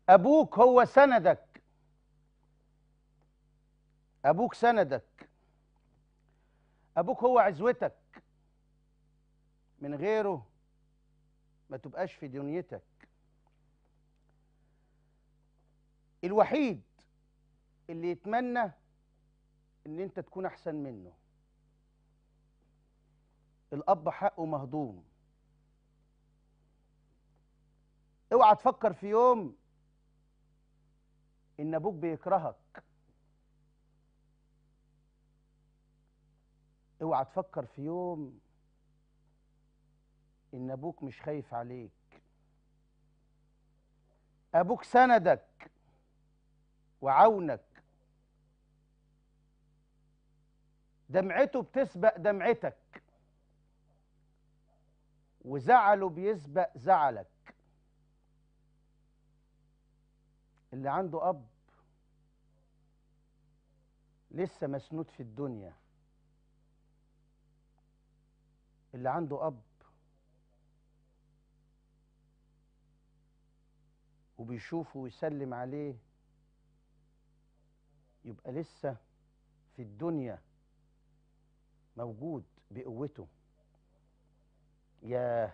ابوك هو سندك ابوك سندك ابوك هو عزوتك من غيره ما تبقاش في دنيتك الوحيد اللي يتمنى ان انت تكون احسن منه الاب حقه مهضوم اوعى تفكر في يوم ان ابوك بيكرهك اوعى تفكر في يوم ان ابوك مش خايف عليك ابوك سندك وعونك دمعته بتسبق دمعتك وزعله بيسبق زعلك اللي عنده اب لسه مسنود في الدنيا اللي عنده اب وبيشوفه ويسلم عليه يبقى لسه في الدنيا موجود بقوته يا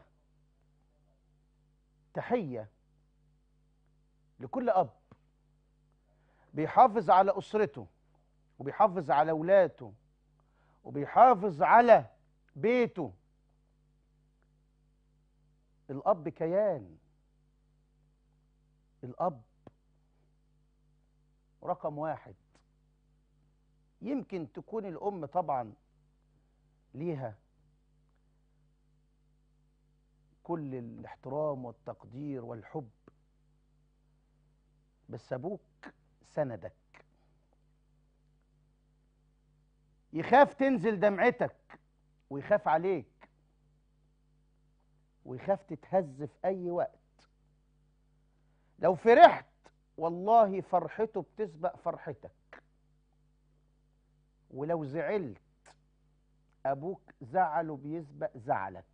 تحية لكل أب بيحافظ على أسرته وبيحافظ على أولاده وبيحافظ على بيته الأب كيان الأب رقم واحد يمكن تكون الأم طبعا ليها كل الاحترام والتقدير والحب بس أبوك سندك يخاف تنزل دمعتك ويخاف عليك ويخاف تتهز في أي وقت لو فرحت والله فرحته بتسبق فرحتك ولو زعلت ابوك زعله بيسبق زعلك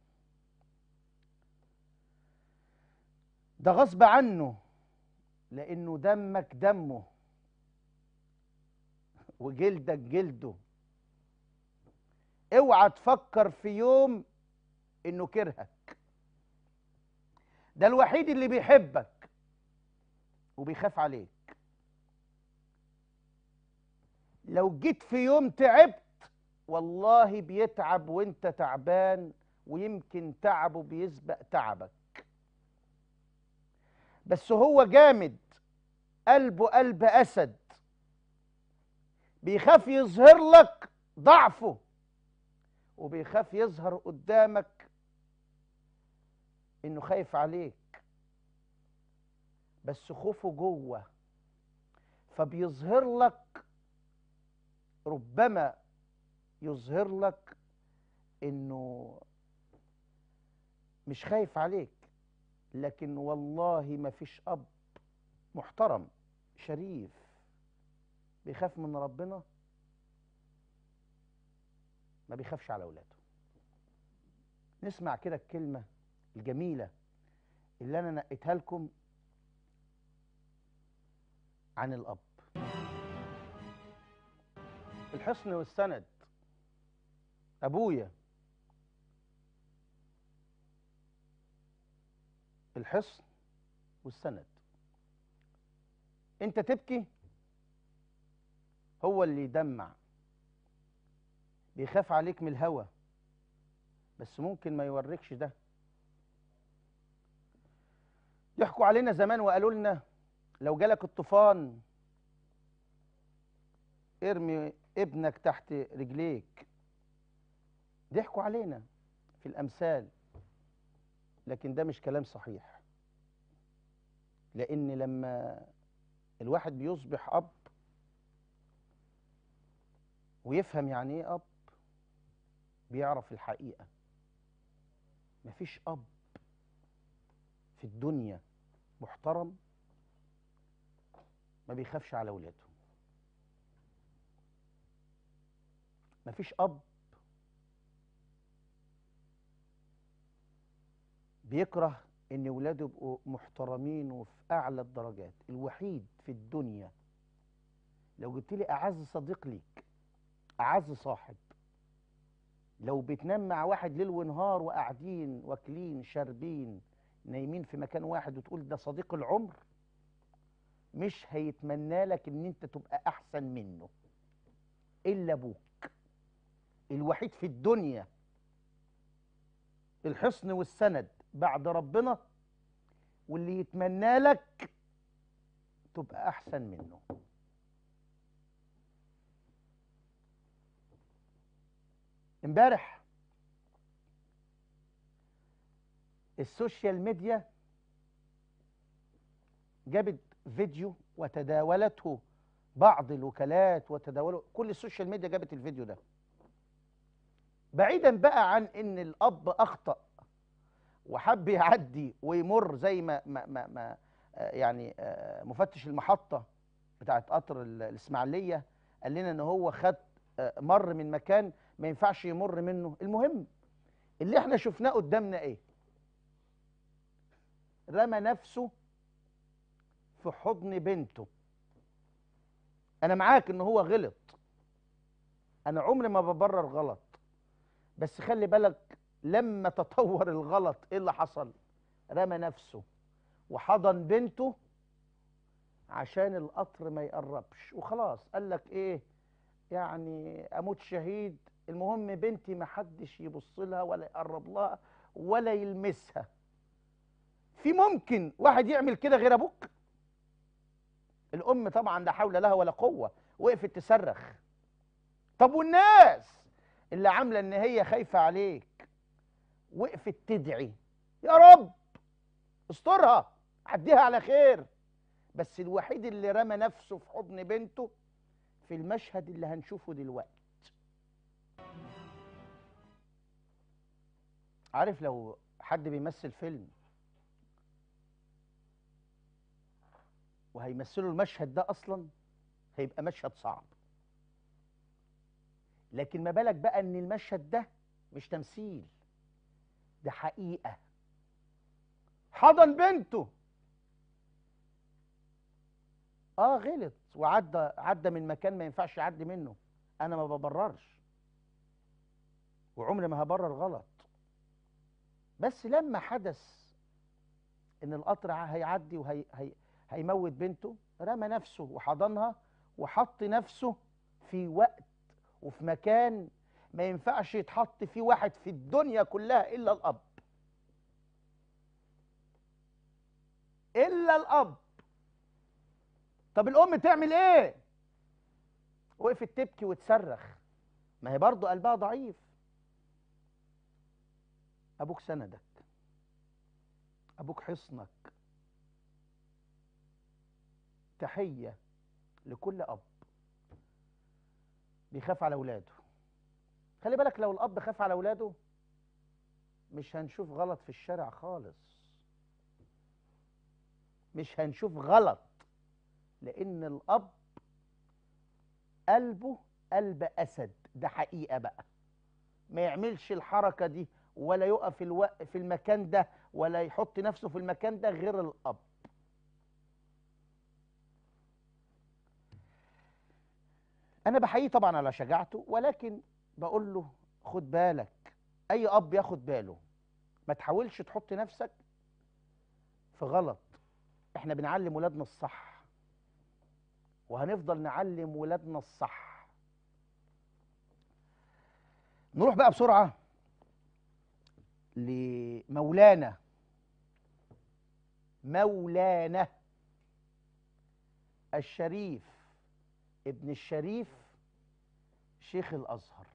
ده غصب عنه لانه دمك دمه وجلدك جلده اوعى تفكر في يوم انه كرهك ده الوحيد اللي بيحبك وبيخاف عليك لو جيت في يوم تعبت والله بيتعب وانت تعبان ويمكن تعبه بيسبق تعبك بس هو جامد قلبه قلب اسد بيخاف يظهر لك ضعفه وبيخاف يظهر قدامك انه خايف عليك بس خوفه جوه فبيظهر لك ربما يظهر لك انه مش خايف عليك لكن والله ما فيش اب محترم شريف بيخاف من ربنا ما بيخافش على اولاده نسمع كده الكلمه الجميله اللي انا نقيتها لكم عن الاب الحصن والسند ابويا الحصن والسند انت تبكي هو اللي يدمع بيخاف عليك من الهوى بس ممكن ما يوريكش ده يحكوا علينا زمان وقالوا لنا لو جالك الطوفان ارمي ابنك تحت رجليك ضحكوا علينا في الامثال لكن ده مش كلام صحيح لان لما الواحد بيصبح اب ويفهم يعني ايه اب بيعرف الحقيقه مفيش اب في الدنيا محترم ما بيخافش على اولاده مفيش اب بيكره ان ولاده يبقوا محترمين وفي اعلى الدرجات الوحيد في الدنيا لو جبت لي اعز صديق ليك اعز صاحب لو بتنام مع واحد ليل ونهار وقاعدين واكلين شاربين نايمين في مكان واحد وتقول ده صديق العمر مش هيتمنى لك ان انت تبقى احسن منه الا ابوك الوحيد في الدنيا الحصن والسند بعد ربنا واللي يتمنى لك تبقى احسن منه امبارح السوشيال ميديا جابت فيديو وتداولته بعض الوكالات وتداوله كل السوشيال ميديا جابت الفيديو ده بعيدا بقى عن ان الاب اخطا وحب يعدي ويمر زي ما ما ما, ما آه يعني آه مفتش المحطه بتاعت قطر الاسماعيليه قال لنا ان هو خد آه مر من مكان ما ينفعش يمر منه المهم اللي احنا شفناه قدامنا ايه رمى نفسه في حضن بنته انا معاك ان هو غلط انا عمري ما ببرر غلط بس خلي بالك لما تطور الغلط ايه اللي حصل رمى نفسه وحضن بنته عشان القطر ما يقربش وخلاص قال لك ايه يعني اموت شهيد المهم بنتي ما حدش يبص لها ولا يقرب لها ولا يلمسها في ممكن واحد يعمل كده غير ابوك الام طبعا لا حول لها ولا قوه وقفت تصرخ طب والناس اللي عامله ان هي خايفه عليك وقفت تدعي يا رب استرها عديها على خير بس الوحيد اللي رمى نفسه في حضن بنته في المشهد اللي هنشوفه دلوقتي عارف لو حد بيمثل فيلم وهيمثلوا المشهد ده اصلا هيبقى مشهد صعب لكن ما بالك بقى ان المشهد ده مش تمثيل ده حقيقه حضن بنته اه غلط وعدى عدى من مكان ما ينفعش يعدي منه انا ما ببررش وعمري ما هبرر غلط بس لما حدث ان القطر هيعدي وهي هي هيموت بنته رمى نفسه وحضنها وحط نفسه في وقت وفي مكان ما ينفعش يتحط فيه واحد في الدنيا كلها الا الاب الا الاب طب الام تعمل ايه وقفت تبكي وتصرخ ما هي برضه قلبها ضعيف ابوك سندك ابوك حصنك تحيه لكل اب بيخاف على اولاده خلي بالك لو الاب خاف على اولاده مش هنشوف غلط في الشارع خالص مش هنشوف غلط لان الاب قلبه قلب اسد ده حقيقه بقى ما يعملش الحركه دي ولا يقف الو... في المكان ده ولا يحط نفسه في المكان ده غير الاب انا بحييه طبعا على شجاعته ولكن بقول له خد بالك اي اب ياخد باله ما تحاولش تحط نفسك في غلط احنا بنعلم ولادنا الصح وهنفضل نعلم ولادنا الصح نروح بقى بسرعه لمولانا مولانا الشريف ابن الشريف شيخ الازهر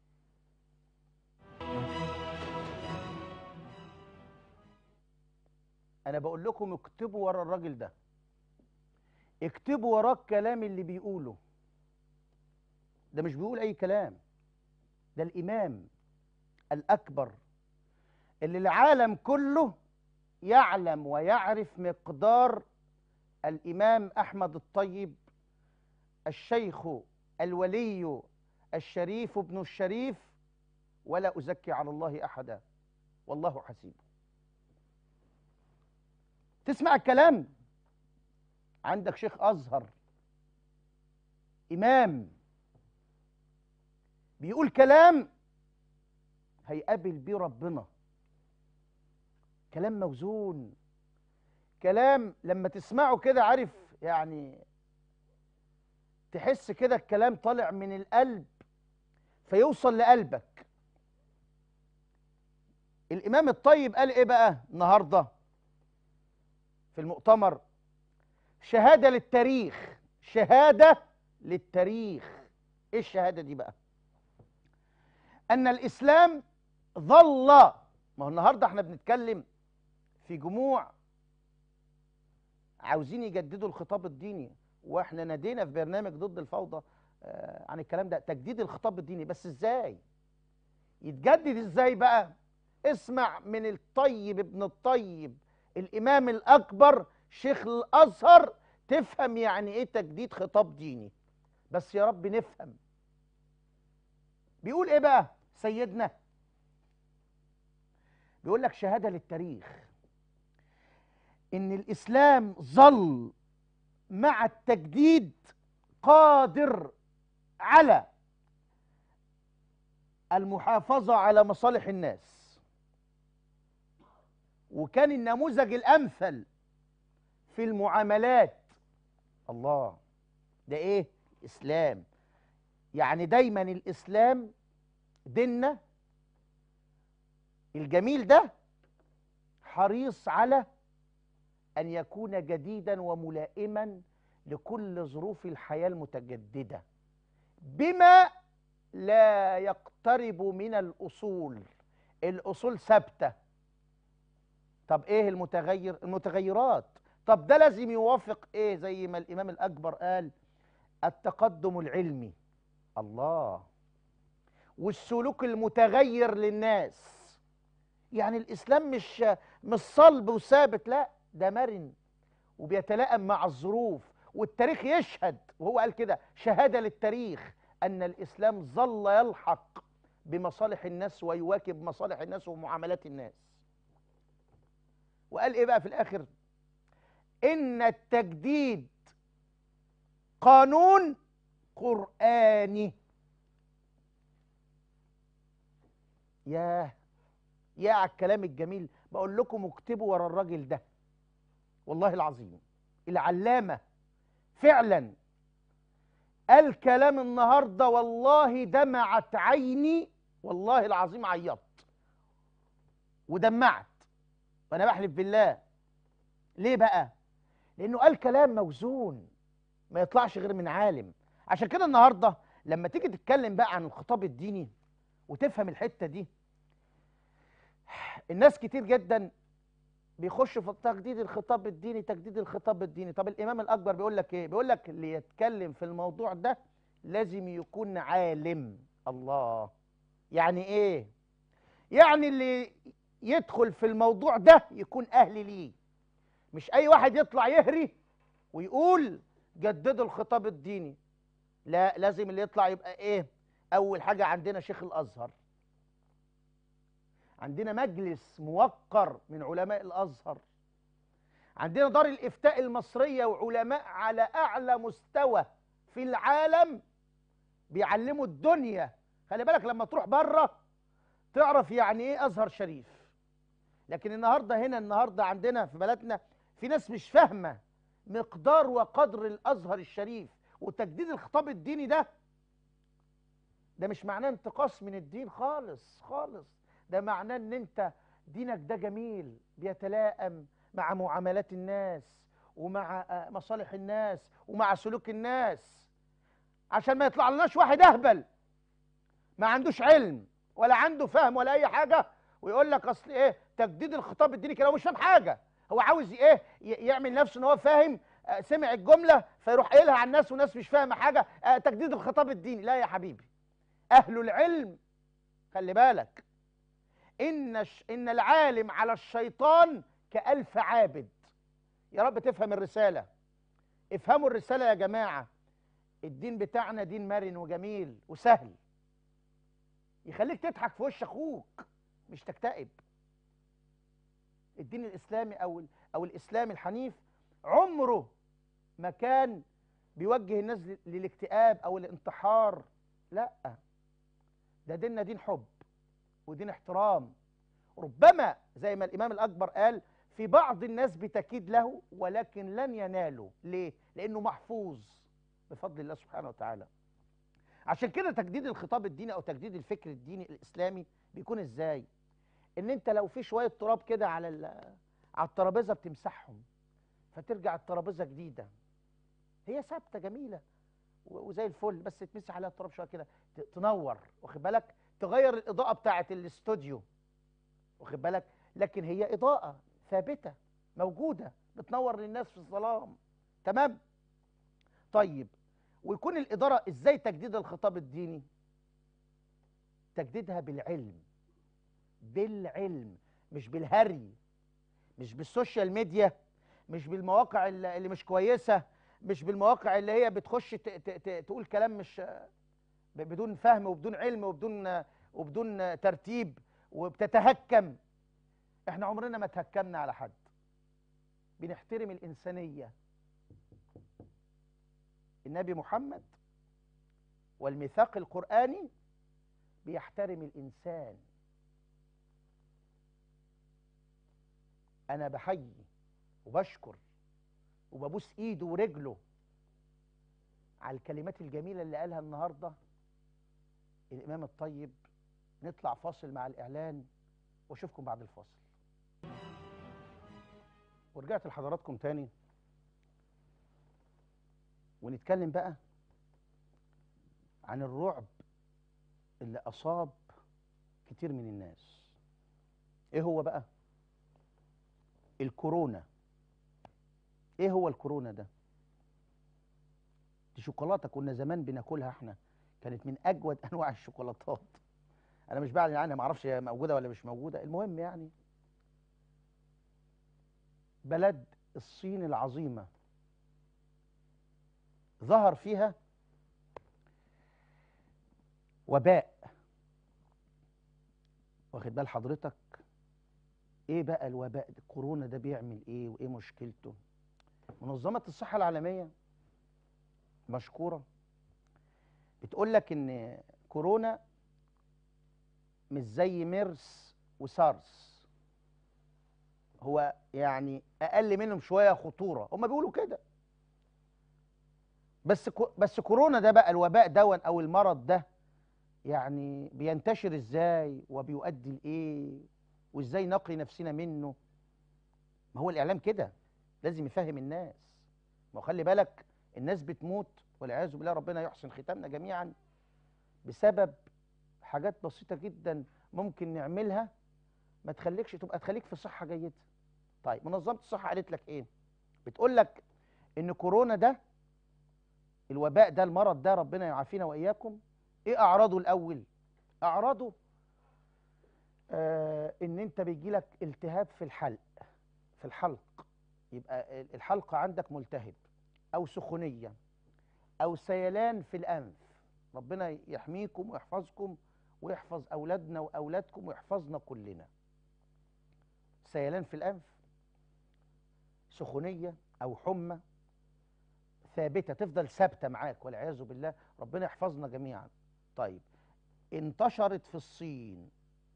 انا بقول لكم اكتبوا ورا الراجل ده اكتبوا وراه الكلام اللي بيقوله ده مش بيقول اي كلام ده الامام الاكبر اللي العالم كله يعلم ويعرف مقدار الامام احمد الطيب الشيخ الولي الشريف ابن الشريف ولا ازكي على الله احدا والله حسيبه تسمع الكلام عندك شيخ ازهر امام بيقول كلام هيقابل بيه ربنا كلام موزون كلام لما تسمعه كده عارف يعني تحس كده الكلام طالع من القلب فيوصل لقلبك الامام الطيب قال ايه بقى النهارده في المؤتمر شهاده للتاريخ شهاده للتاريخ ايه الشهاده دي بقى ان الاسلام ظل ما هو النهارده احنا بنتكلم في جموع عاوزين يجددوا الخطاب الديني واحنا نادينا في برنامج ضد الفوضى آه، عن الكلام ده تجديد الخطاب الديني بس ازاي يتجدد ازاي بقى اسمع من الطيب ابن الطيب الامام الاكبر شيخ الازهر تفهم يعني ايه تجديد خطاب ديني بس يا رب نفهم بيقول ايه بقى سيدنا بيقول لك شهاده للتاريخ ان الاسلام ظل مع التجديد قادر على المحافظه على مصالح الناس وكان النموذج الامثل في المعاملات الله ده ايه اسلام يعني دايما الاسلام ديننا الجميل ده حريص على ان يكون جديدا وملائما لكل ظروف الحياه المتجدده بما لا يقترب من الاصول الاصول ثابته طب ايه المتغير المتغيرات طب ده لازم يوافق ايه زي ما الامام الاكبر قال التقدم العلمي الله والسلوك المتغير للناس يعني الاسلام مش مش صلب وثابت لا ده مرن وبيتلائم مع الظروف والتاريخ يشهد وهو قال كده شهاده للتاريخ ان الاسلام ظل يلحق بمصالح الناس ويواكب مصالح الناس ومعاملات الناس وقال ايه بقى في الاخر ان التجديد قانون قراني ياه يا على الكلام الجميل بقول لكم اكتبوا ورا الراجل ده والله العظيم العلامه فعلا قال كلام النهارده والله دمعت عيني والله العظيم عيطت ودمعت وانا بحلف بالله ليه بقى لانه قال كلام موزون ما يطلعش غير من عالم عشان كده النهارده لما تيجي تتكلم بقى عن الخطاب الديني وتفهم الحته دي الناس كتير جدا بيخشوا في تجديد الخطاب الديني تجديد الخطاب الديني طب الامام الاكبر بيقول لك ايه بيقول لك اللي يتكلم في الموضوع ده لازم يكون عالم الله يعني ايه يعني اللي يدخل في الموضوع ده يكون اهل ليه مش اي واحد يطلع يهري ويقول جددوا الخطاب الديني لا لازم اللي يطلع يبقى ايه اول حاجه عندنا شيخ الازهر عندنا مجلس موقر من علماء الازهر عندنا دار الافتاء المصريه وعلماء على اعلى مستوى في العالم بيعلموا الدنيا خلي بالك لما تروح بره تعرف يعني ايه ازهر شريف لكن النهارده هنا النهارده عندنا في بلدنا في ناس مش فاهمه مقدار وقدر الازهر الشريف وتجديد الخطاب الديني ده ده مش معناه انتقاص من الدين خالص خالص ده معناه ان انت دينك ده جميل بيتلائم مع معاملات الناس ومع آه، مصالح الناس ومع سلوك الناس عشان ما يطلع لناش واحد اهبل ما عندوش علم ولا عنده فهم ولا اي حاجه ويقول لك اصل ايه تجديد الخطاب الديني كده هو مش فاهم حاجه هو عاوز ايه ي- يعمل نفسه ان هو فاهم آه، سمع الجمله فيروح قايلها على الناس والناس مش فاهمه حاجه آه، تجديد الخطاب الديني لا يا حبيبي اهل العلم خلي بالك ان الش- ان العالم على الشيطان كالف عابد يا رب تفهم الرساله افهموا الرساله يا جماعه الدين بتاعنا دين مرن وجميل وسهل يخليك تضحك في وش اخوك مش تكتئب الدين الاسلامي او ال- او الاسلام الحنيف عمره ما كان بيوجه الناس لل- للاكتئاب او الانتحار لا ده ديننا دين حب ودين احترام ربما زي ما الامام الاكبر قال في بعض الناس بتكيد له ولكن لن ينالوا ليه لانه محفوظ بفضل الله سبحانه وتعالى عشان كده تجديد الخطاب الديني او تجديد الفكر الديني الاسلامي بيكون ازاي ان انت لو في شويه تراب كده على ال- على الترابيزه بتمسحهم فترجع الترابيزه جديده هي ثابته جميله و- وزي الفل بس تمسح عليها التراب شويه كده ت- تنور واخد بالك تغير الاضاءه بتاعه الاستوديو واخد بالك لكن هي اضاءه ثابته موجوده بتنور للناس في الظلام تمام طيب ويكون الاداره ازاي تجديد الخطاب الديني تجديدها بالعلم بالعلم مش بالهري مش بالسوشيال ميديا مش بالمواقع الل- اللي مش كويسه مش بالمواقع اللي هي بتخش ت- ت- ت- تقول كلام مش ب- بدون فهم وبدون علم وبدون وبدون ترتيب وبتتهكم احنا عمرنا ما تهكمنا على حد بنحترم الإنسانية النبي محمد والميثاق القرآني بيحترم الإنسان أنا بحيي وبشكر وببوس إيده ورجله على الكلمات الجميلة اللي قالها النهاردة الإمام الطيب نطلع فاصل مع الإعلان وأشوفكم بعد الفاصل ورجعت لحضراتكم تاني ونتكلم بقى عن الرعب اللي أصاب كتير من الناس إيه هو بقى؟ الكورونا إيه هو الكورونا ده؟ دي شوكولاتة كنا زمان بناكلها احنا كانت من أجود أنواع الشوكولاتات أنا مش بعلن عنها معرفش هي موجودة ولا مش موجودة المهم يعني بلد الصين العظيمة ظهر فيها وباء واخد بال حضرتك ايه بقى الوباء ده كورونا ده بيعمل ايه وايه مشكلته منظمة الصحة العالمية مشكورة بتقول لك ان كورونا مش زي ميرس وسارس هو يعني اقل منهم شويه خطوره هم بيقولوا كده بس كو بس كورونا ده بقى الوباء دون او المرض ده يعني بينتشر ازاي وبيؤدي لايه وازاي نقي نفسنا منه ما هو الاعلام كده لازم يفهم الناس ما هو خلي بالك الناس بتموت والعياذ بالله ربنا يحسن ختامنا جميعا بسبب حاجات بسيطه جدا ممكن نعملها ما تخليكش تبقى تخليك في صحه جيده طيب منظمه الصحه قالت لك ايه بتقول لك ان كورونا ده الوباء ده المرض ده ربنا يعافينا واياكم ايه اعراضه الاول اعراضه آه ان انت بيجي لك التهاب في الحلق في الحلق يبقى ال- الحلق عندك ملتهب او سخونيه او سيلان في الانف ربنا يحميكم ويحفظكم ويحفظ اولادنا واولادكم ويحفظنا كلنا سيلان في الانف سخونيه او حمى ثابته تفضل ثابته معاك والعياذ بالله ربنا يحفظنا جميعا طيب انتشرت في الصين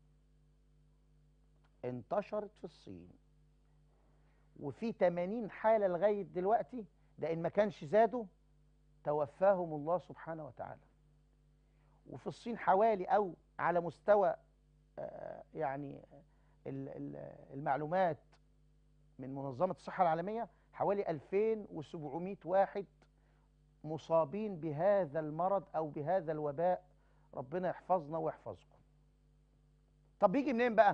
انتشرت في الصين وفي 80 حاله لغايه دلوقتي ده ان ما كانش زادوا توفاهم الله سبحانه وتعالى وفي الصين حوالي او على مستوى آه، يعني ال- ال- المعلومات من منظمة الصحة العالمية حوالي 2700 واحد مصابين بهذا المرض أو بهذا الوباء ربنا يحفظنا ويحفظكم طب بيجي منين بقى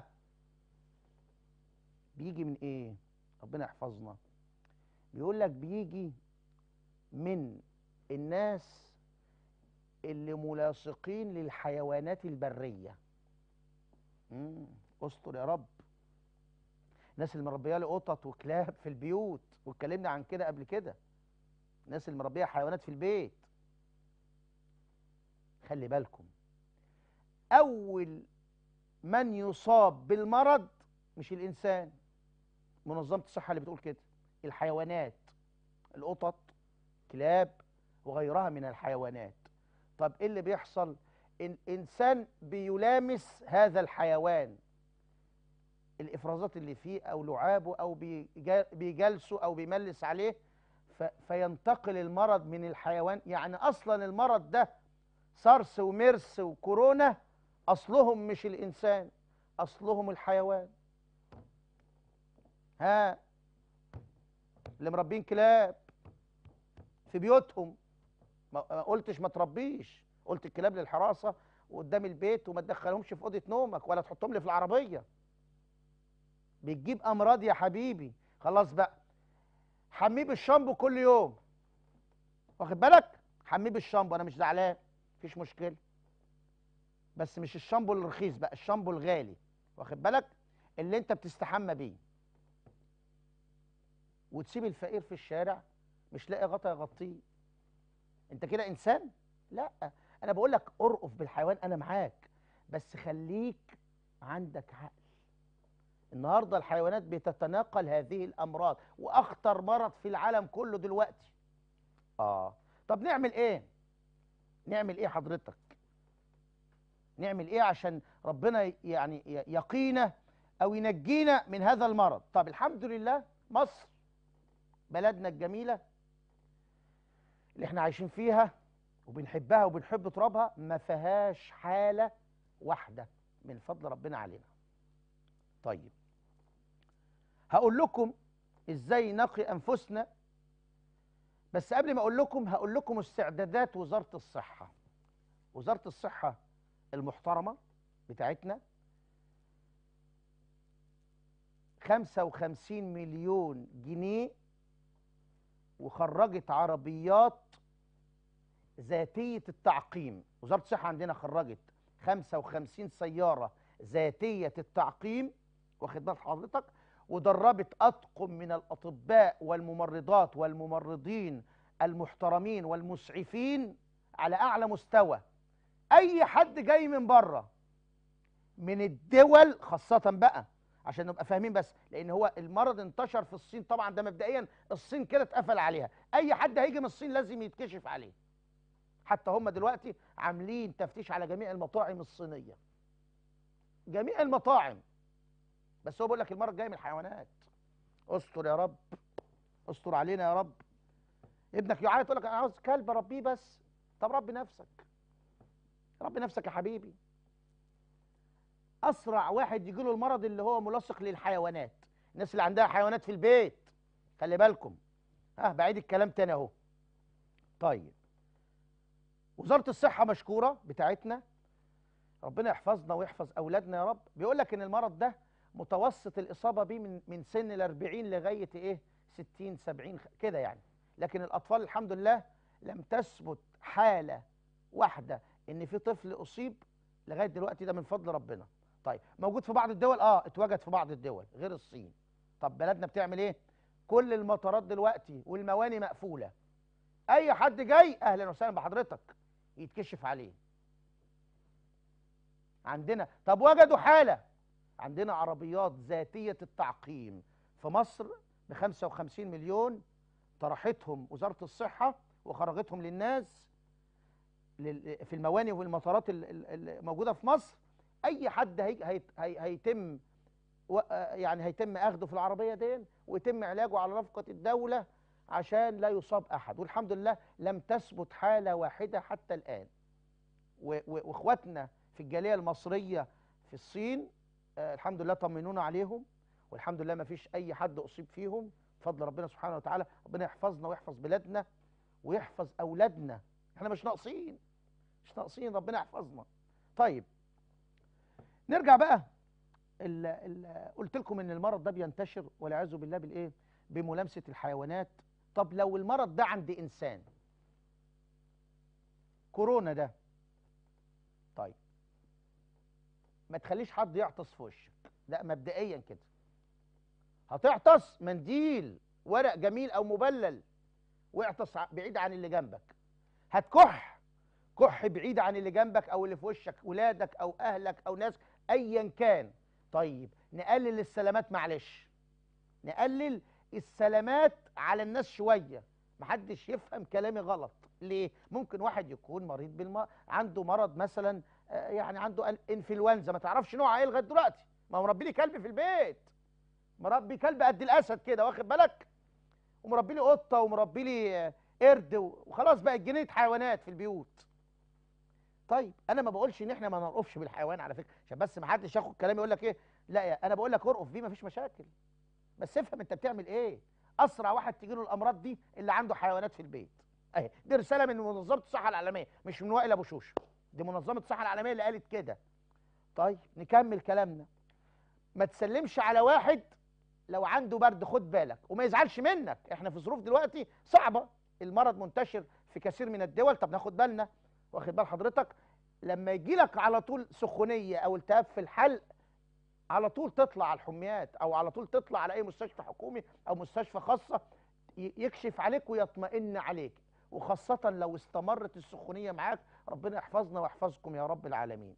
بيجي من ايه ربنا يحفظنا بيقول لك بيجي من الناس اللي ملاصقين للحيوانات البرية مم. استر يا رب الناس اللي مربيه لي قطط وكلاب في البيوت واتكلمنا عن كده قبل كده الناس اللي مربيه حيوانات في البيت خلي بالكم اول من يصاب بالمرض مش الانسان منظمه الصحه اللي بتقول كده الحيوانات القطط كلاب وغيرها من الحيوانات طب ايه اللي بيحصل الانسان بيلامس هذا الحيوان الافرازات اللي فيه او لعابه او بيجا- بيجلسه او بيملس عليه ف- فينتقل المرض من الحيوان يعني اصلا المرض ده سارس وميرس وكورونا اصلهم مش الانسان اصلهم الحيوان ها اللي مربين كلاب في بيوتهم ما ما قلتش ما تربيش قلت الكلاب للحراسه وقدام البيت وما تدخلهمش في اوضه نومك ولا تحطهم لي في العربيه بتجيب امراض يا حبيبي خلاص بقى حميه بالشامبو كل يوم واخد بالك حميه بالشامبو انا مش زعلان مفيش مشكله بس مش الشامبو الرخيص بقى الشامبو الغالي واخد بالك اللي انت بتستحمى بيه وتسيب الفقير في الشارع مش لاقي غطا يغطيه انت كده انسان لا انا بقول لك ارقف بالحيوان انا معاك بس خليك عندك عقل النهارده الحيوانات بتتناقل هذه الامراض واخطر مرض في العالم كله دلوقتي اه طب نعمل ايه نعمل ايه حضرتك نعمل ايه عشان ربنا ي- يعني ي- يقينا او ينجينا من هذا المرض طب الحمد لله مصر بلدنا الجميله اللي احنا عايشين فيها وبنحبها وبنحب ترابها ما فيهاش حاله واحده من فضل ربنا علينا طيب هقول لكم ازاي نقي انفسنا بس قبل ما اقول لكم هقول لكم استعدادات وزاره الصحه وزاره الصحه المحترمه بتاعتنا 55 مليون جنيه وخرجت عربيات ذاتيه التعقيم وزاره الصحه عندنا خرجت 55 سياره ذاتيه التعقيم واخد بال حضرتك ودربت اطقم من الاطباء والممرضات والممرضين المحترمين والمسعفين على اعلى مستوى اي حد جاي من بره من الدول خاصه بقى عشان نبقى فاهمين بس لان هو المرض انتشر في الصين طبعا ده مبدئيا الصين كده اتقفل عليها اي حد هيجي من الصين لازم يتكشف عليه حتى هم دلوقتي عاملين تفتيش على جميع المطاعم الصينيه جميع المطاعم بس هو بيقول لك المرض جاي من الحيوانات استر يا رب استر علينا يا رب ابنك يعيط يقول لك انا عاوز كلب اربيه بس طب ربي نفسك ربي نفسك يا حبيبي اسرع واحد يجي له المرض اللي هو ملاصق للحيوانات الناس اللي عندها حيوانات في البيت خلي بالكم ها بعيد الكلام تاني اهو طيب وزاره الصحه مشكوره بتاعتنا ربنا يحفظنا ويحفظ اولادنا يا رب بيقول لك ان المرض ده متوسط الاصابه بيه من من سن ال 40 لغايه ايه 60 70 خ- كده يعني لكن الاطفال الحمد لله لم تثبت حاله واحده ان في طفل اصيب لغايه دلوقتي ده من فضل ربنا طيب موجود في بعض الدول اه اتوجد في بعض الدول غير الصين طب بلدنا بتعمل ايه كل المطارات دلوقتي والمواني مقفوله اي حد جاي اهلا وسهلا بحضرتك يتكشف عليه عندنا طب وجدوا حاله عندنا عربيات ذاتيه التعقيم في مصر ب 55 مليون طرحتهم وزاره الصحه وخرجتهم للناس لل- في الموانئ والمطارات ال- ال- الموجوده في مصر اي حد هي هي هي هيتم و- آه يعني هيتم اخده في العربيه دي ويتم علاجه على رفقه الدوله عشان لا يصاب احد والحمد لله لم تثبت حاله واحده حتى الان و- و- واخواتنا في الجاليه المصريه في الصين آه الحمد لله طمنونا عليهم والحمد لله ما فيش اي حد اصيب فيهم بفضل ربنا سبحانه وتعالى ربنا يحفظنا ويحفظ بلادنا ويحفظ اولادنا احنا مش ناقصين مش ناقصين ربنا يحفظنا طيب نرجع بقى ال ال قلت لكم ان المرض ده بينتشر والعياذ بالله بالايه بملامسه الحيوانات طب لو المرض ده عند انسان كورونا ده طيب ما تخليش حد يعطس في وشك لا مبدئيا كده هتعطس منديل ورق جميل او مبلل واعطس ع- بعيد عن اللي جنبك هتكح كح بعيد عن اللي جنبك او اللي في وشك ولادك او اهلك او ناس ايا كان طيب نقلل السلامات معلش نقلل السلامات على الناس شويه محدش يفهم كلامي غلط ليه ممكن واحد يكون مريض بالم... عنده مرض مثلا آه، يعني عنده ال- انفلونزا ما تعرفش نوعها ايه لغايه دلوقتي ما هو مربي لي كلب في البيت مربي كلب قد الاسد كده واخد بالك ومربي لي قطه ومربي لي آه، قرد و- وخلاص بقت جنينه حيوانات في البيوت طيب انا ما بقولش ان احنا ما نرقفش بالحيوان على فكره عشان بس ما حدش ياخد كلامي يقول لك ايه لا يا انا بقول لك ارقف بيه مفيش مشاكل بس افهم انت بتعمل ايه اسرع واحد تجي له الامراض دي اللي عنده حيوانات في البيت اهي دي رساله من منظمه الصحه العالميه مش من وائل ابو شوشه دي منظمه الصحه العالميه اللي قالت كده طيب نكمل كلامنا ما تسلمش على واحد لو عنده برد خد بالك وما يزعلش منك احنا في ظروف دلوقتي صعبه المرض منتشر في كثير من الدول طب ناخد بالنا واخد بال حضرتك لما يجي لك على طول سخونيه او التهاب في الحلق على طول تطلع على الحميات او على طول تطلع على اي مستشفى حكومي او مستشفى خاصه ي- يكشف عليك ويطمئن عليك وخاصه لو استمرت السخونيه معاك ربنا يحفظنا ويحفظكم يا رب العالمين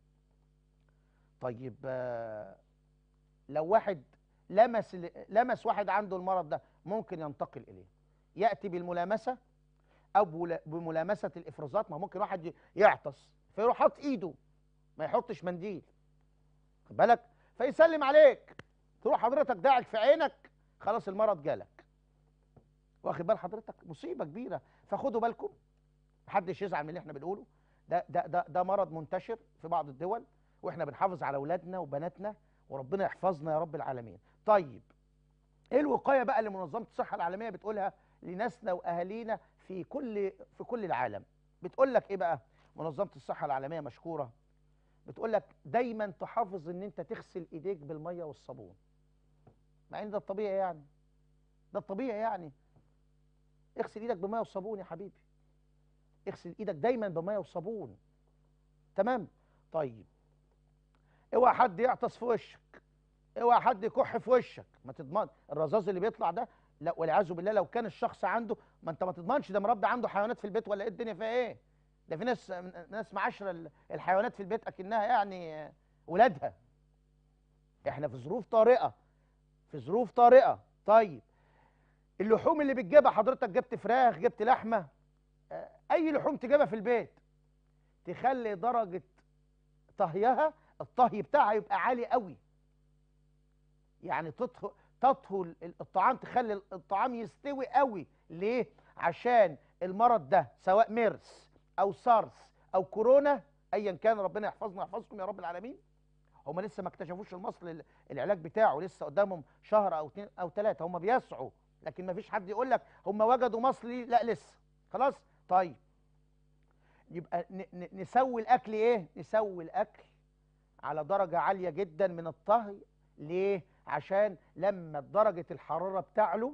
طيب آه، لو واحد لمس ال- لمس واحد عنده المرض ده ممكن ينتقل اليه ياتي بالملامسه او بولا- بملامسه الافرازات ما ممكن واحد ي- يعطس فيروح حاطط ايده ما يحطش منديل خد بالك فيسلم عليك تروح حضرتك داعك في عينك خلاص المرض جالك واخد بال حضرتك مصيبه كبيره فخدوا بالكم محدش يزعل من اللي احنا بنقوله ده ده ده ده مرض منتشر في بعض الدول واحنا بنحافظ على اولادنا وبناتنا وربنا يحفظنا يا رب العالمين طيب ايه الوقايه بقى اللي منظمه الصحه العالميه بتقولها لناسنا واهالينا في كل في كل العالم بتقول لك ايه بقى منظمه الصحه العالميه مشكوره بتقول لك دايما تحافظ ان انت تغسل ايديك بالميه والصابون مع ان ده الطبيعي يعني ده الطبيعي يعني اغسل ايدك بميه وصابون يا حبيبي اغسل ايدك دايما بميه وصابون تمام طيب اوعى حد يعطس في وشك اوعى حد يكح في وشك ما تضمن الرذاذ اللي بيطلع ده لا والعياذ بالله لو كان الشخص عنده ما انت ما تضمنش ده مربي عنده حيوانات في البيت ولا ايه الدنيا فيها ايه ده في ناس ناس معاشره ال- الحيوانات في البيت اكنها يعني ولادها احنا في ظروف طارئه في ظروف طارئه طيب اللحوم اللي بتجيبها حضرتك جبت فراخ جبت لحمه آه، اي لحوم تجيبها في البيت تخلي درجه طهيها الطهي بتاعها يبقى عالي قوي يعني تطهو تطهو ال- الطعام تخلي الطعام يستوي قوي ليه عشان المرض ده سواء ميرس او سارس او كورونا ايا كان ربنا يحفظنا ويحفظكم يا رب العالمين هم لسه ما اكتشفوش المصل ال- العلاج بتاعه لسه قدامهم شهر او اتنين او ثلاثه هم بيسعوا لكن ما فيش حد يقول لك هم وجدوا مصلي لا لسه خلاص طيب يبقى ن- ن- نسوي الاكل ايه نسوي الاكل على درجه عاليه جدا من الطهي ليه عشان لما درجه الحراره بتعلو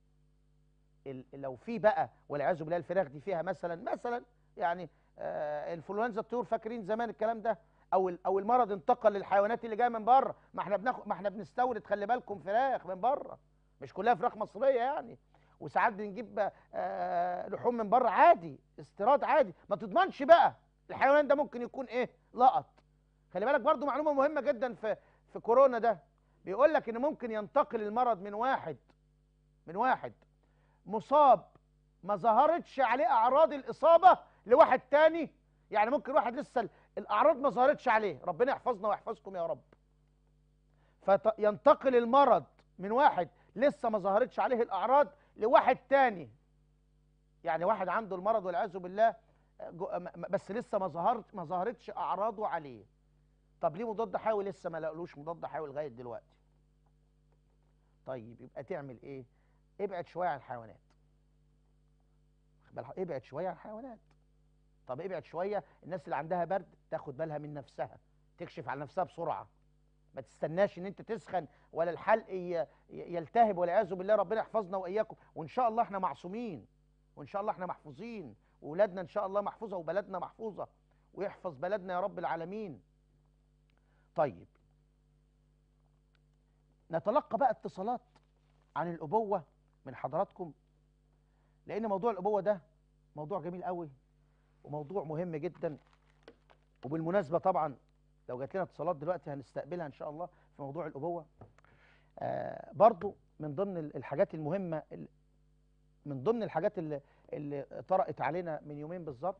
ال- لو في بقى والعياذ بالله الفراخ دي فيها مثلا مثلا يعني آه انفلونزا الطيور فاكرين زمان الكلام ده او ال- او المرض انتقل للحيوانات اللي جايه من بره ما احنا بناخد ما احنا بنستورد خلي بالكم فراخ من بره مش كلها فراخ مصريه يعني وساعات بنجيب آه لحوم من بره عادي استيراد عادي ما تضمنش بقى الحيوان ده ممكن يكون ايه لقط خلي بالك برضو معلومه مهمه جدا في في كورونا ده بيقول لك ان ممكن ينتقل المرض من واحد من واحد مصاب ما ظهرتش عليه اعراض الاصابه لواحد تاني يعني ممكن واحد لسه ال- الاعراض ما ظهرتش عليه ربنا يحفظنا ويحفظكم يا رب فينتقل المرض من واحد لسه ما ظهرتش عليه الاعراض لواحد تاني يعني واحد عنده المرض والعياذ بالله جو- م- م- بس لسه ما ظهرت ما ظهرتش اعراضه عليه طب ليه مضاد حيوي لسه ما لقلوش مضاد حيوي لغايه دلوقتي طيب يبقى تعمل ايه ابعد شويه عن الحيوانات خد بالك، ابعد شويه عن الحيوانات طب ابعد شويه الناس اللي عندها برد تاخد بالها من نفسها تكشف على نفسها بسرعه ما تستناش ان انت تسخن ولا الحلق ي- ي- يلتهب والعياذ بالله ربنا يحفظنا واياكم وان شاء الله احنا معصومين وان شاء الله احنا محفوظين واولادنا ان شاء الله محفوظه وبلدنا محفوظه ويحفظ بلدنا يا رب العالمين طيب نتلقى بقى اتصالات عن الابوه من حضراتكم لان موضوع الابوه ده موضوع جميل قوي وموضوع مهم جدا وبالمناسبه طبعا لو جات لنا اتصالات دلوقتي هنستقبلها ان شاء الله في موضوع الابوه آه برضو من من ضمن ال- الحاجات المهمه ال- من ضمن الحاجات اللي اللي طرأت علينا من يومين بالظبط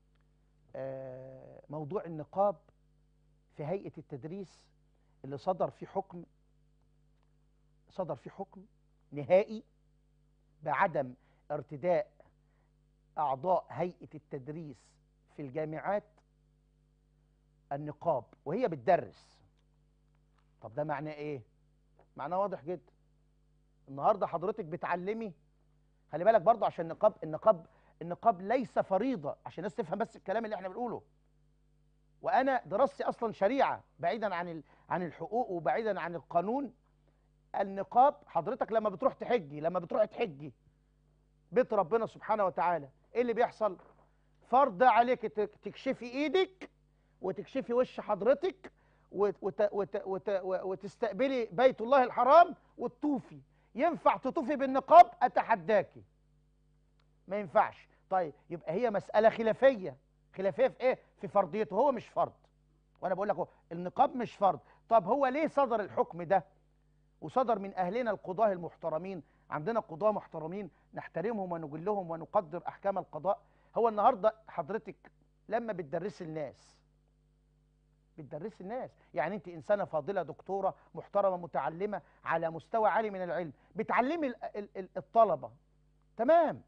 آه، موضوع النقاب في هيئه التدريس اللي صدر فيه حكم صدر فيه حكم نهائي بعدم ارتداء اعضاء هيئه التدريس في الجامعات النقاب وهي بتدرس طب ده معناه ايه معناه واضح جدا النهارده حضرتك بتعلمي خلي بالك برضه عشان النقاب النقاب النقاب ليس فريضه عشان الناس تفهم بس الكلام اللي احنا بنقوله وانا دراستي اصلا شريعه بعيدا عن ال- عن الحقوق وبعيدا عن القانون النقاب حضرتك لما بتروح تحجي لما بتروح تحجي بيت ربنا سبحانه وتعالى ايه اللي بيحصل فرض عليك تك- تكشفي ايدك وتكشفي وش حضرتك وت وت وت وت وتستقبلي بيت الله الحرام وتطوفي ينفع تطوفي بالنقاب اتحداكي ما ينفعش طيب يبقى هي مسألة خلافية خلافية في ايه في فرضيته هو مش فرض وانا بقول لك هو النقاب مش فرض طب هو ليه صدر الحكم ده وصدر من اهلنا القضاة المحترمين عندنا قضاة محترمين نحترمهم ونجلهم ونقدر احكام القضاء هو النهارده حضرتك لما بتدرسي الناس بتدرسي الناس يعني انت انسانه فاضله دكتوره محترمه متعلمه على مستوى عالي من العلم بتعلمي ال- ال- ال- الطلبه تمام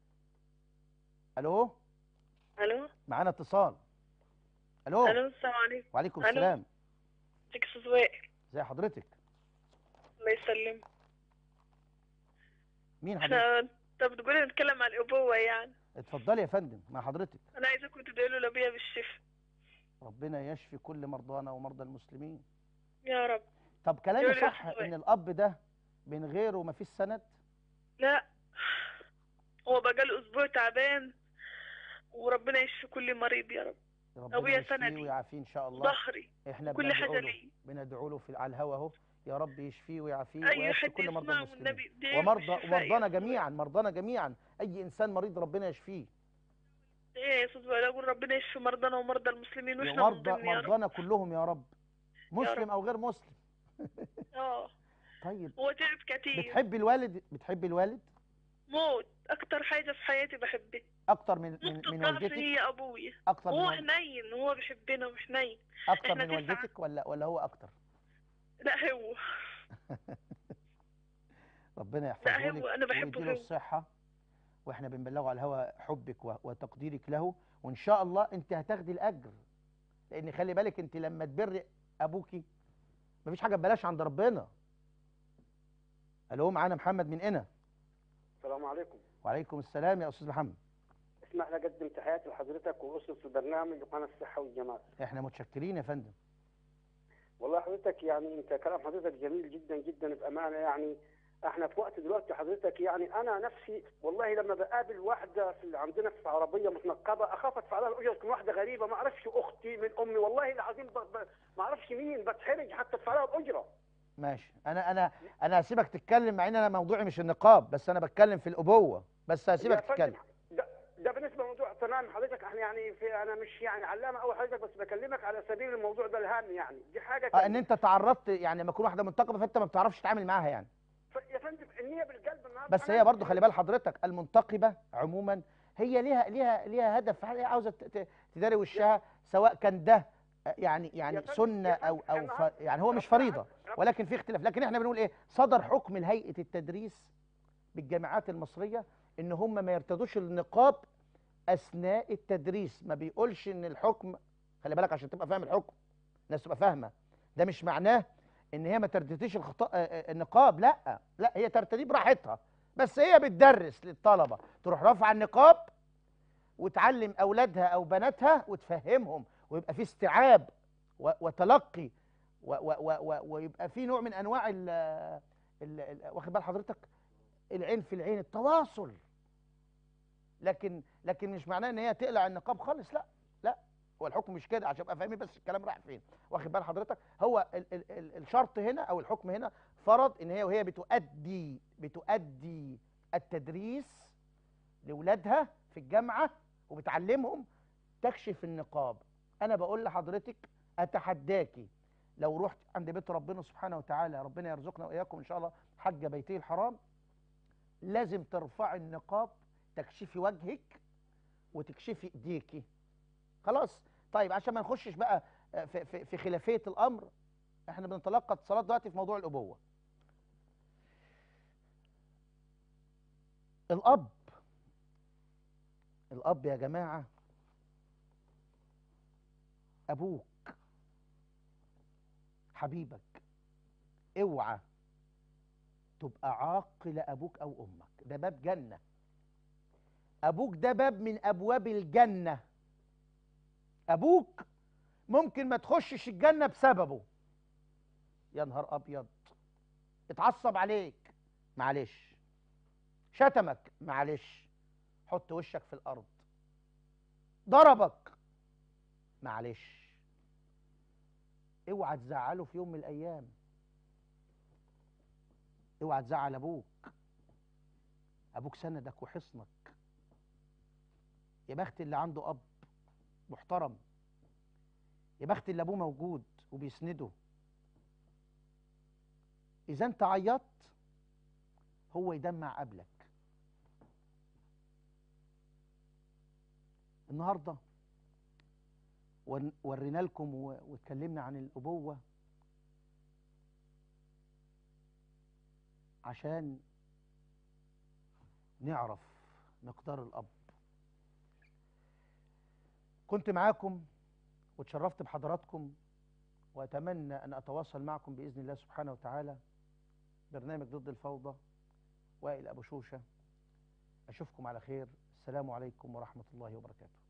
الو الو معانا اتصال الو الو السلام عليكم وعليكم ألو. السلام ازيك يا استاذ وائل ازي حضرتك الله يسلمك مين حضرتك احنا انت بتقولي نتكلم عن الابوه يعني اتفضلي يا فندم مع حضرتك انا عايزاكم تدعوا له لبيا بالشفاء ربنا يشفي كل مرضانا ومرضى المسلمين يا رب طب كلامي يقول يا صح أخوي. ان الاب ده من غيره ما فيش سند لا هو بقاله اسبوع تعبان وربنا يشفي كل مريض يا رب ربنا أبويا يشفيه سندي. ويعافيه ان شاء الله ظهري احنا كل بندعو حاجه له لي بندعو له في على الهوا اهو يا رب يشفيه ويعافيه اي ويشفي حد كل مرضى يسمعه المسلمين والنبي ادعي له ومرضى بالشفاء يا ومرضانا أستاذ جميعا مرضانا جميعا اي انسان مريض ربنا يشفيه وائل. ايه يا استاذ وائل اقول ربنا يشفي مرضانا ومرضى المسلمين واحنا من ومرضى ضمن يا رب مرضانا كلهم يا رب مسلم رب. او غير مسلم اه طيب هو تعب كتير بتحبي الوالد بتحبي الوالد موت اكتر حاجه في حياتي بحبها اكتر من من, نقطه من ضعف والدتك هي ابويا اكتر من هو والدتك حنين هو بيحبنا وحنين اكتر إحنا من تسعة. والدتك ولا ولا هو اكتر لا هو ربنا يحفظه لا، هو- أنا بحبه ويديله هو. الصحة واحنا بنبلغه على الهوا حبك و- وتقديرك له وان شاء الله انت هتاخدي الاجر لان خلي بالك انت لما تبري ابوكي مفيش حاجه ببلاش عند ربنا الو معانا محمد من هنا السلام عليكم وعليكم السلام يا استاذ محمد اسمح لي اقدم تحياتي لحضرتك واسره البرنامج وقناه الصحه والجمال احنا متشكرين يا فندم والله حضرتك يعني انت كلام حضرتك جميل جدا جدا بامانه يعني احنا في وقت دلوقتي حضرتك يعني انا نفسي والله لما بقابل واحده في عندنا في عربيه متنقبه اخاف ادفع لها الاجره تكون واحده غريبه ما اعرفش اختي من امي والله العظيم ب... ب... ما اعرفش مين بتحرج حتى ادفع لها الاجره ماشي انا انا انا هسيبك تتكلم مع ان انا موضوعي مش النقاب بس انا بتكلم في الابوه بس هسيبك يا فندم، تتكلم ده, ده بالنسبه لموضوع تمام حضرتك احنا يعني في انا مش يعني علامه او حضرتك بس بكلمك على سبيل الموضوع ده الهام يعني دي حاجه اه ان تانية. انت تعرضت يعني لما يكون واحده منتقبه فانت ما بتعرفش تتعامل معاها يعني ف- يا فندم النيه بالقلب النهارده بس هي برضو خلي بال حضرتك المنتقبه عموما هي ليها ليها ليها هدف هي عاوزه ت- ت- تداري وشها سواء كان ده آه، يعني يعني فندم- سنه يا او فندم، او أنا ف يعني هو مش ربنا فريضه عز- رب- ولكن في اختلاف لكن احنا بنقول ايه صدر حكم لهيئه التدريس بالجامعات المصريه ان هم ما يرتدوش النقاب اثناء التدريس ما بيقولش ان الحكم خلي بالك عشان تبقى فاهم الحكم الناس تبقى فاهمه ده مش معناه ان هي ما ترتديش الخطا... آه، آه، النقاب لا لا هي ترتديه براحتها بس هي بتدرس للطلبه تروح رافعه النقاب وتعلم اولادها او بناتها وتفهمهم ويبقى في استيعاب و- وتلقي و- و- و- و- ويبقى في نوع من انواع ال ال- ال- واخد بال حضرتك العين في العين التواصل لكن لكن مش معناه ان هي تقلع النقاب خالص لا لا هو الحكم مش كده عشان ابقى فاهمين بس الكلام رايح فين واخد بال حضرتك هو ال ال ال الشرط هنا او الحكم هنا فرض ان هي وهي بتؤدي بتؤدي التدريس لاولادها في الجامعه وبتعلمهم تكشف النقاب انا بقول لحضرتك اتحداكي لو رحت عند بيت ربنا سبحانه وتعالى ربنا يرزقنا واياكم ان شاء الله حج بيته الحرام لازم ترفعي النقاب تكشفي وجهك وتكشفي ايديكي خلاص طيب عشان ما نخشش بقى في, في, في خلافيه الامر احنا بنتلقى اتصالات دلوقتي في موضوع الابوه الاب الاب يا جماعه ابوك حبيبك اوعى تبقى عاق لابوك او امك ده باب جنه ابوك ده باب من ابواب الجنه ابوك ممكن ما تخشش الجنه بسببه يا نهار ابيض اتعصب عليك معلش شتمك معلش حط وشك في الارض ضربك معلش اوعى تزعله في يوم من الايام اوعى تزعل ابوك ابوك سندك وحصنك يا بخت اللي عنده اب محترم يا بخت اللي ابوه موجود وبيسنده اذا انت عيطت هو يدمع قبلك النهارده ون- ورينا لكم و- واتكلمنا عن الابوه عشان نعرف مقدار الاب كنت معاكم وتشرفت بحضراتكم واتمنى ان اتواصل معكم باذن الله سبحانه وتعالى برنامج ضد الفوضى وائل ابو شوشه اشوفكم على خير السلام عليكم ورحمه الله وبركاته